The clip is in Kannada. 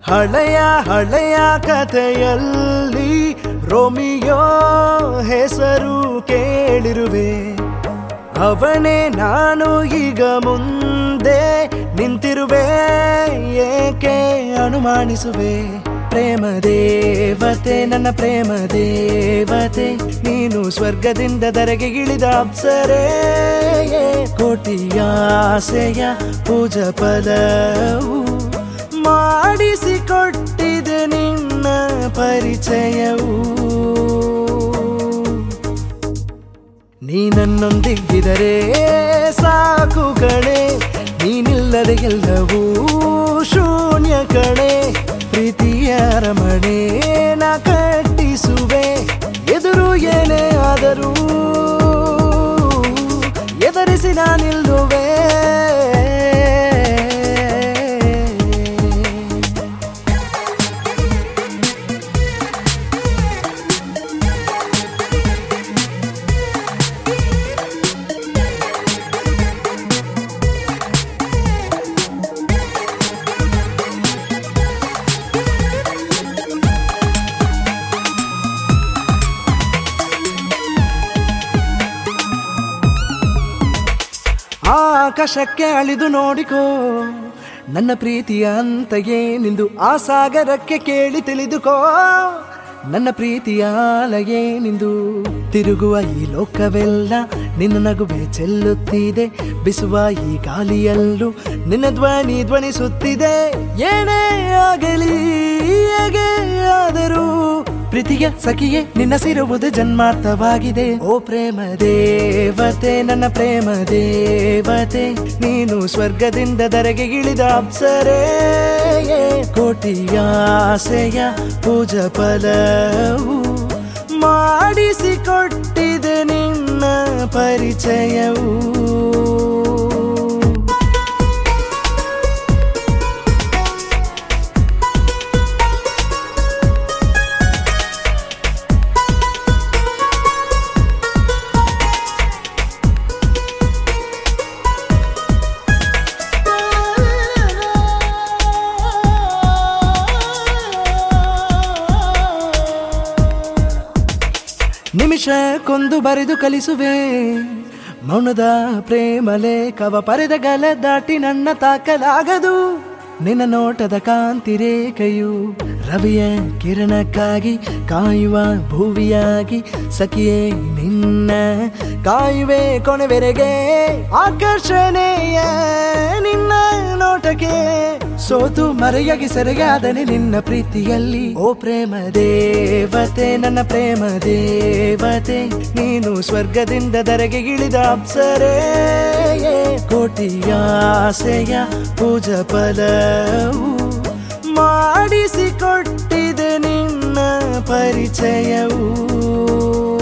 ಹಳೆಯ ಹಳೆಯ ಕಥೆಯಲ್ಲಿ ರೋಮಿಯೋ ಹೆಸರು ಕೇಳಿರುವೆ ಅವನೇ ನಾನು ಈಗ ಮುಂದೆ ನಿಂತಿರುವೆ ಏಕೆ ಅನುಮಾನಿಸುವೆ ಪ್ರೇಮ ದೇವತೆ ನನ್ನ ಪ್ರೇಮ ದೇವತೆ ನೀನು ಸ್ವರ್ಗದಿಂದ ದರೆಗೆ ಇಳಿದ ಅಪ್ಸರೆ ಕೋಟಿಯಾಸೆಯ ಪೂಜ ಫಲವು ಮಾಡಿಸಿಕೊಟ್ಟಿದೆ ನಿನ್ನ ಪರಿಚಯವು ನೀ ನನ್ನೊಂದಿಗಿದರೆ ಸಾಕು ಕಣೆ ನೀನಿಲ್ಲದೆ ಎಲ್ಲವೂ ಶೂನ್ಯ ಕಣೆ ಪ್ರೀತಿಯ ರಮಣೆ ನಾ ಕಟ್ಟಿಸುವೆ ಎದುರು ಏನೇ ಆದರೂ ಎದುರಿಸಿ ನಾನಿಲ್ಲುವೆ ಆಕಾಶಕ್ಕೆ ಅಳಿದು ನೋಡಿಕೋ ನನ್ನ ಪ್ರೀತಿಯ ಅಂತಯೇ ನಿಂದು ಆ ಸಾಗರಕ್ಕೆ ಕೇಳಿ ತಿಳಿದುಕೋ ನನ್ನ ಪ್ರೀತಿಯ ಅಲೆಯೇ ನಿಂದು ತಿರುಗುವ ಈ ಲೋಕವೆಲ್ಲ ನಿನ್ನ ನಗುವೆ ಚೆಲ್ಲುತ್ತಿದೆ ಬಿಸುವ ಈ ಗಾಳಿಯಲ್ಲೂ ನಿನ್ನ ಧ್ವನಿ ಧ್ವನಿಸುತ್ತಿದೆ ಏನೇ ಆಗಲಿ ಹೇಗೆ ಆದರೂ ಪ್ರೀತಿಯ ಸಖಿಯೇ ನಿನ್ನ ಸಿರುವುದು ಜನ್ಮಾರ್ಥವಾಗಿದೆ ಓ ಪ್ರೇಮ ದೇವತೆ ನನ್ನ ಪ್ರೇಮ ದೇವತೆ ನೀನು ಸ್ವರ್ಗದಿಂದ ದರೆಗೆ ಇಳಿದ ಅಪ್ಸರೆ ಕೋಟಿಯಾಸೆಯ ಪೂಜ ಫಲವು ಮಾಡಿಸಿಕೊಟ್ಟಿದೆ ನಿನ್ನ ಪರಿಚಯವು ನಿಮಿಷಕ್ಕೊಂದು ಬರೆದು ಕಲಿಸುವೆ ಮೌನದ ಪ್ರೇಮ ಲೇಖವ ಪರೆದ ಗಲ ದಾಟಿ ನನ್ನ ತಾಕಲಾಗದು ನಿನ್ನ ನೋಟದ ಕಾಂತಿ ರೇಖೆಯು ರವಿಯ ಕಿರಣಕ್ಕಾಗಿ ಕಾಯುವ ಭೂವಿಯಾಗಿ ಸಖಿಯೇ ನಿನ್ನ ಕಾಯುವೆ ಕೊನೆವರೆಗೆ ಆಕರ್ಷಣೆಯ ನಿನ್ನ ನೋಟಕ್ಕೆ ಸೋತು ಮರೆಯಾಗಿ ಸೆರೆಯಾದನೆ ನಿನ್ನ ಪ್ರೀತಿಯಲ್ಲಿ ಓ ಪ್ರೇಮ ದೇವತೆ ನನ್ನ ಪ್ರೇಮ ದೇವತೆ ನೀನು ಸ್ವರ್ಗದಿಂದ ದರೆಗೆ ಇಳಿದ ಅಪ್ಸರೆ ಕೋಟಿಯಾಸೆಯ ಪೂಜ ಫಲವು ಮಾಡಿಸಿಕೊಟ್ಟಿದೆ ನಿನ್ನ ಪರಿಚಯವು